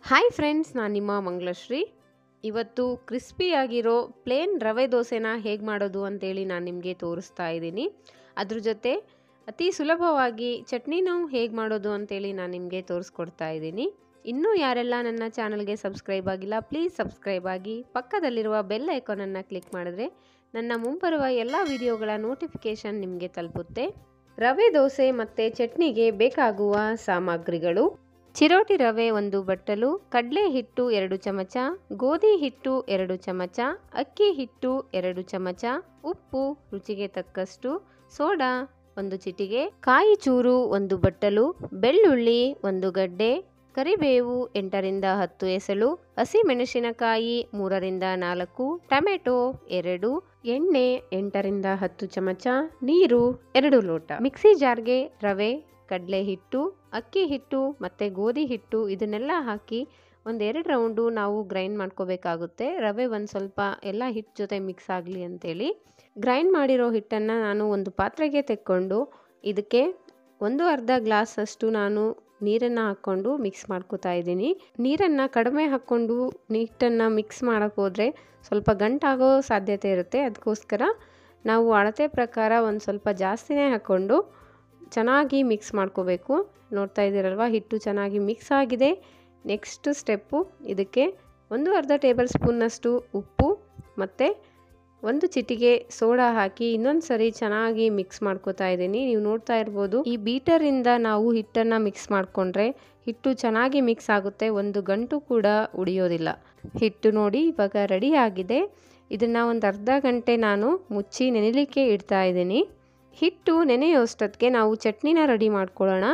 hi friends ನಾನು ನಿಮ್ಮ ಮಂಗಳಶ್ರೀ ಇವತ್ತು ಕ್ರಿಸ್ಪಿಯಾಗಿರೋ ಪ್ಲೇನ್ ರವೆ ದೋಸೆನ ಹೇಗೆ ಮಾಡೋದು ಅಂತೇಳಿ ನಾನು ನಿಮಗೆ ತೋರಿಸ್ತಾ ಇದ್ದೀನಿ ಅದ್ರ ಜೊತೆ ಅತಿ ಸುಲಭವಾಗಿ ಚಟ್ನಿನೂ ಹೇಗೆ ಮಾಡೋದು ಅಂತೇಳಿ ನಾನು ನಿಮಗೆ ತೋರಿಸ್ಕೊಡ್ತಾ ಇದ್ದೀನಿ ಇನ್ನೂ ಯಾರೆಲ್ಲ ನನ್ನ ಚಾನಲ್ಗೆ ಸಬ್ಸ್ಕ್ರೈಬ್ ಆಗಿಲ್ಲ ಪ್ಲೀಸ್ ಸಬ್ಸ್ಕ್ರೈಬ್ ಆಗಿ ಪಕ್ಕದಲ್ಲಿರುವ ಬೆಲ್ ಐಕಾನನ್ನು ಕ್ಲಿಕ್ ಮಾಡಿದ್ರೆ ನನ್ನ ಮುಂಬರುವ ಎಲ್ಲ ವಿಡಿಯೋಗಳ ನೋಟಿಫಿಕೇಷನ್ ನಿಮಗೆ ತಲುಪುತ್ತೆ ರವೆ ದೋಸೆ ಮತ್ತು ಚಟ್ನಿಗೆ ಬೇಕಾಗುವ ಸಾಮಗ್ರಿಗಳು ಚಿರೋಟಿ ರವೆ ಒಂದು ಬಟ್ಟಲು ಕಡಲೆ ಹಿಟ್ಟು ಎರಡು ಚಮಚ ಗೋಧಿ ಹಿಟ್ಟು ಎರಡು ಚಮಚ ಅಕ್ಕಿ ಹಿಟ್ಟು ಎರಡು ಚಮಚ ಉಪ್ಪು ರುಚಿಗೆ ತಕ್ಕಷ್ಟು ಸೋಡಾ ಒಂದು ಚಿಟಿಗೆ ಕಾಯಿ ಚೂರು ಒಂದು ಬಟ್ಟಲು ಬೆಳ್ಳುಳ್ಳಿ ಒಂದು ಗಡ್ಡೆ ಕರಿಬೇವು ಎಂಟರಿಂದ ಹತ್ತು ಎಸಳು ಹಸಿಮೆಣಸಿನಕಾಯಿ ಮೂರರಿಂದ ನಾಲ್ಕು ಟೊಮೆಟೊ ಎರಡು ಎಣ್ಣೆ ಎಂಟರಿಂದ ಹತ್ತು ಚಮಚ ನೀರು ಎರಡು ಲೋಟ ಮಿಕ್ಸಿ ಜಾರ್ಗೆ ರವೆ ಕಡಲೆ ಹಿಟ್ಟು ಅಕ್ಕಿ ಹಿಟ್ಟು ಮತ್ತು ಗೋಧಿ ಹಿಟ್ಟು ಇದನ್ನೆಲ್ಲ ಹಾಕಿ ಒಂದೆರಡು ರೌಂಡು ನಾವು ಗ್ರೈಂಡ್ ಮಾಡ್ಕೋಬೇಕಾಗುತ್ತೆ ರವೆ ಒಂದು ಸ್ವಲ್ಪ ಎಲ್ಲ ಹಿಟ್ಟು ಜೊತೆ ಮಿಕ್ಸ್ ಆಗಲಿ ಅಂತೇಳಿ ಗ್ರೈಂಡ್ ಮಾಡಿರೋ ಹಿಟ್ಟನ್ನು ನಾನು ಒಂದು ಪಾತ್ರೆಗೆ ತೆಕ್ಕೊಂಡು ಇದಕ್ಕೆ ಒಂದು ಅರ್ಧ ಗ್ಲಾಸ್ ಅಷ್ಟು ನಾನು ನೀರನ್ನು ಹಾಕ್ಕೊಂಡು ಮಿಕ್ಸ್ ಮಾಡ್ಕೋತಾ ಇದ್ದೀನಿ ನೀರನ್ನು ಕಡಿಮೆ ಹಾಕ್ಕೊಂಡು ಹಿಟ್ಟನ್ನು ಮಿಕ್ಸ್ ಮಾಡೋಕ್ಕೆ ಹೋದರೆ ಸ್ವಲ್ಪ ಗಂಟಾಗೋ ಸಾಧ್ಯತೆ ಇರುತ್ತೆ ಅದಕ್ಕೋಸ್ಕರ ನಾವು ಅಳತೆ ಪ್ರಕಾರ ಒಂದು ಸ್ವಲ್ಪ ಜಾಸ್ತಿನೇ ಹಾಕ್ಕೊಂಡು ಚೆನ್ನಾಗಿ ಮಿಕ್ಸ್ ಮಾಡ್ಕೋಬೇಕು ನೋಡ್ತಾ ಇದ್ದೀರಲ್ವ ಹಿಟ್ಟು ಚೆನ್ನಾಗಿ ಮಿಕ್ಸ್ ಆಗಿದೆ ನೆಕ್ಸ್ಟ್ ಸ್ಟೆಪ್ಪು ಇದಕ್ಕೆ ಒಂದು ಅರ್ಧ ಟೇಬಲ್ ಸ್ಪೂನ್ನಷ್ಟು ಉಪ್ಪು ಮತ್ತು ಒಂದು ಚಿಟಿಗೆ ಸೋಡಾ ಹಾಕಿ ಇನ್ನೊಂದು ಸರಿ ಚೆನ್ನಾಗಿ ಮಿಕ್ಸ್ ಮಾಡ್ಕೋತಾ ಇದ್ದೀನಿ ನೀವು ನೋಡ್ತಾ ಇರ್ಬೋದು ಈ ಬೀಟರಿಂದ ನಾವು ಹಿಟ್ಟನ್ನು ಮಿಕ್ಸ್ ಮಾಡಿಕೊಂಡ್ರೆ ಹಿಟ್ಟು ಚೆನ್ನಾಗಿ ಮಿಕ್ಸ್ ಆಗುತ್ತೆ ಒಂದು ಗಂಟು ಕೂಡ ಉಳಿಯೋದಿಲ್ಲ ಹಿಟ್ಟು ನೋಡಿ ಇವಾಗ ರೆಡಿ ಆಗಿದೆ ಇದನ್ನು ಒಂದು ಅರ್ಧ ಗಂಟೆ ನಾನು ಮುಚ್ಚಿ ನೆನೆಲಿಕ್ಕೆ ಇಡ್ತಾ ಇದ್ದೀನಿ ಹಿಟ್ಟು ನೆನೆಯೋಷ್ಟೊತ್ತಿಗೆ ನಾವು ಚಟ್ನಿನ ರೆಡಿ ಮಾಡ್ಕೊಳ್ಳೋಣ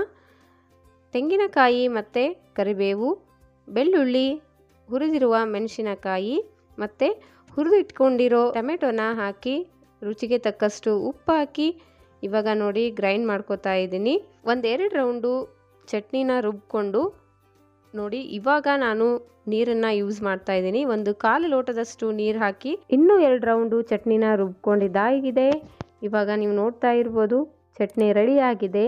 ತೆಂಗಿನಕಾಯಿ ಮತ್ತು ಕರಿಬೇವು ಬೆಳ್ಳುಳ್ಳಿ ಹುರಿದಿರುವ ಮೆಣಸಿನಕಾಯಿ ಮತ್ತು ಹುರಿದಿಟ್ಕೊಂಡಿರೋ ಟೊಮೆಟೊನ ಹಾಕಿ ರುಚಿಗೆ ತಕ್ಕಷ್ಟು ಉಪ್ಪು ಹಾಕಿ ಇವಾಗ ನೋಡಿ ಗ್ರೈಂಡ್ ಮಾಡ್ಕೋತಾ ಇದ್ದೀನಿ ಒಂದೆರಡು ರೌಂಡು ಚಟ್ನಿನ ರುಬ್ಕೊಂಡು ನೋಡಿ ಇವಾಗ ನಾನು ನೀರನ್ನು ಯೂಸ್ ಮಾಡ್ತಾ ಇದ್ದೀನಿ ಒಂದು ಕಾಲು ಲೋಟದಷ್ಟು ನೀರು ಹಾಕಿ ಇನ್ನೂ ಎರಡು ರೌಂಡು ಚಟ್ನಿನ ರುಬ್ಕೊಂಡಿದ್ದಾಗಿದೆ ಇವಾಗ ನೀವು ನೋಡ್ತಾ ಇರ್ಬೋದು ಚಟ್ನಿ ರೆಡಿಯಾಗಿದೆ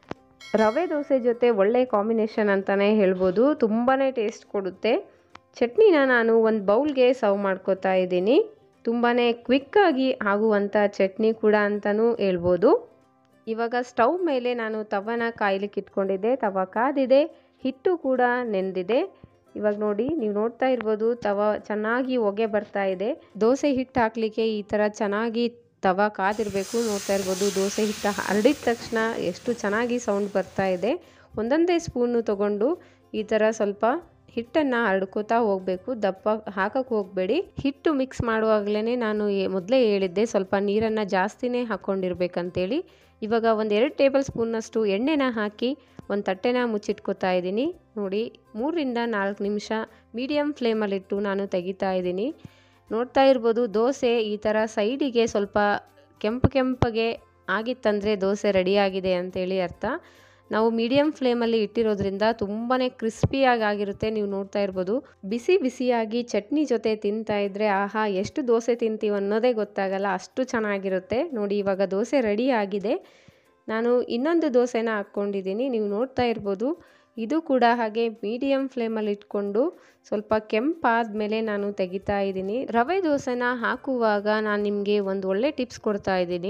ರವೆ ದೋಸೆ ಜೊತೆ ಒಳ್ಳೆ ಕಾಂಬಿನೇಷನ್ ಅಂತಲೇ ಹೇಳ್ಬೋದು ತುಂಬಾ ಟೇಸ್ಟ್ ಕೊಡುತ್ತೆ ಚಟ್ನಿನ ನಾನು ಒಂದು ಬೌಲ್ಗೆ ಸರ್ವ್ ಮಾಡ್ಕೋತಾ ಇದ್ದೀನಿ ತುಂಬಾ ಕ್ವಿಕ್ಕಾಗಿ ಆಗುವಂಥ ಚಟ್ನಿ ಕೂಡ ಅಂತಲೂ ಹೇಳ್ಬೋದು ಇವಾಗ ಸ್ಟವ್ ಮೇಲೆ ನಾನು ತವನ ಕಾಯ್ಲಿಕ್ಕೆ ಇಟ್ಕೊಂಡಿದ್ದೆ ತವ ಕಾದಿದೆ ಹಿಟ್ಟು ಕೂಡ ನೆಂದಿದೆ ಇವಾಗ ನೋಡಿ ನೀವು ನೋಡ್ತಾ ಇರ್ಬೋದು ತವ ಚೆನ್ನಾಗಿ ಹೊಗೆ ಬರ್ತಾ ಇದೆ ದೋಸೆ ಹಿಟ್ಟು ಹಾಕಲಿಕ್ಕೆ ಈ ಥರ ಚೆನ್ನಾಗಿ ತವ ಕಾದಿರಬೇಕು ನೋಡ್ತಾ ಇರ್ಬೋದು ದೋಸೆ ಹಿಟ್ಟು ಹರಡಿದ ತಕ್ಷಣ ಎಷ್ಟು ಚೆನ್ನಾಗಿ ಸೌಂಡ್ ಬರ್ತಾ ಇದೆ ಒಂದೊಂದೇ ಸ್ಪೂನು ತೊಗೊಂಡು ಈ ಥರ ಸ್ವಲ್ಪ ಹಿಟ್ಟನ್ನು ಹರಡ್ಕೋತಾ ಹೋಗಬೇಕು ದಪ್ಪ ಹಾಕಕ್ಕೆ ಹೋಗಬೇಡಿ ಹಿಟ್ಟು ಮಿಕ್ಸ್ ಮಾಡುವಾಗಲೇ ನಾನು ಮೊದಲೇ ಹೇಳಿದ್ದೆ ಸ್ವಲ್ಪ ನೀರನ್ನು ಜಾಸ್ತಿನೇ ಹಾಕ್ಕೊಂಡಿರ್ಬೇಕಂತೇಳಿ ಇವಾಗ ಒಂದು ಎರಡು ಟೇಬಲ್ ಸ್ಪೂನ್ನಷ್ಟು ಎಣ್ಣೆನ ಹಾಕಿ ಒಂದು ತಟ್ಟೆನ ಮುಚ್ಚಿಟ್ಕೋತಾ ಇದ್ದೀನಿ ನೋಡಿ ಮೂರರಿಂದ ನಾಲ್ಕು ನಿಮಿಷ ಮೀಡಿಯಮ್ ಫ್ಲೇಮಲ್ಲಿಟ್ಟು ನಾನು ತೆಗಿತಾ ಇದ್ದೀನಿ ನೋಡ್ತಾ ಇರ್ಬೋದು ದೋಸೆ ಈ ಥರ ಸೈಡಿಗೆ ಸ್ವಲ್ಪ ಕೆಂಪು ಕೆಂಪಗೆ ಆಗಿತ್ತಂದರೆ ದೋಸೆ ರೆಡಿಯಾಗಿದೆ ಅಂತೇಳಿ ಅರ್ಥ ನಾವು ಮೀಡಿಯಮ್ ಫ್ಲೇಮಲ್ಲಿ ಇಟ್ಟಿರೋದ್ರಿಂದ ತುಂಬಾ ಕ್ರಿಸ್ಪಿಯಾಗಿ ಆಗಿರುತ್ತೆ ನೀವು ನೋಡ್ತಾ ಇರ್ಬೋದು ಬಿಸಿ ಬಿಸಿಯಾಗಿ ಚಟ್ನಿ ಜೊತೆ ತಿಂತಾ ಇದ್ದರೆ ಆಹಾ ಎಷ್ಟು ದೋಸೆ ತಿಂತೀವಿ ಅನ್ನೋದೇ ಗೊತ್ತಾಗಲ್ಲ ಅಷ್ಟು ಚೆನ್ನಾಗಿರುತ್ತೆ ನೋಡಿ ಇವಾಗ ದೋಸೆ ರೆಡಿ ಆಗಿದೆ ನಾನು ಇನ್ನೊಂದು ದೋಸೆನ ಹಾಕ್ಕೊಂಡಿದ್ದೀನಿ ನೀವು ನೋಡ್ತಾ ಇರ್ಬೋದು ಇದು ಕೂಡ ಹಾಗೆ ಮೀಡಿಯಮ್ ಫ್ಲೇಮಲ್ಲಿ ಇಟ್ಕೊಂಡು ಸ್ವಲ್ಪ ಕೆಂಪಾದ ಮೇಲೆ ನಾನು ತೆಗಿತಾ ಇದ್ದೀನಿ ರವೆ ದೋಸೆನ ಹಾಕುವಾಗ ನಾನು ನಿಮಗೆ ಒಂದು ಒಳ್ಳೆ ಟಿಪ್ಸ್ ಕೊಡ್ತಾ ಇದ್ದೀನಿ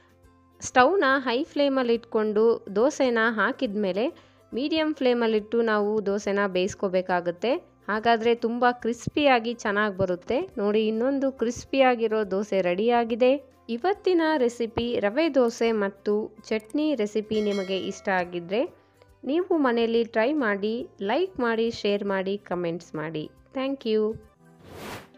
ಸ್ಟವ್ನ ಹೈ ಫ್ಲೇಮಲ್ಲಿ ಇಟ್ಕೊಂಡು ದೋಸೆನ ಹಾಕಿದ ಮೇಲೆ ಮೀಡಿಯಮ್ ಫ್ಲೇಮಲ್ಲಿಟ್ಟು ನಾವು ದೋಸೆನ ಬೇಯಿಸ್ಕೋಬೇಕಾಗುತ್ತೆ ಹಾಗಾದರೆ ತುಂಬ ಕ್ರಿಸ್ಪಿಯಾಗಿ ಚೆನ್ನಾಗಿ ಬರುತ್ತೆ ನೋಡಿ ಇನ್ನೊಂದು ಕ್ರಿಸ್ಪಿಯಾಗಿರೋ ದೋಸೆ ರೆಡಿಯಾಗಿದೆ ಇವತ್ತಿನ ರೆಸಿಪಿ ರವೆ ದೋಸೆ ಮತ್ತು ಚಟ್ನಿ ರೆಸಿಪಿ ನಿಮಗೆ ಇಷ್ಟ ಆಗಿದ್ದರೆ ನೀವು ಮನೆಯಲ್ಲಿ ಟ್ರೈ ಮಾಡಿ ಲೈಕ್ ಮಾಡಿ ಶೇರ್ ಮಾಡಿ ಕಮೆಂಟ್ಸ್ ಮಾಡಿ ಥ್ಯಾಂಕ್ ಯು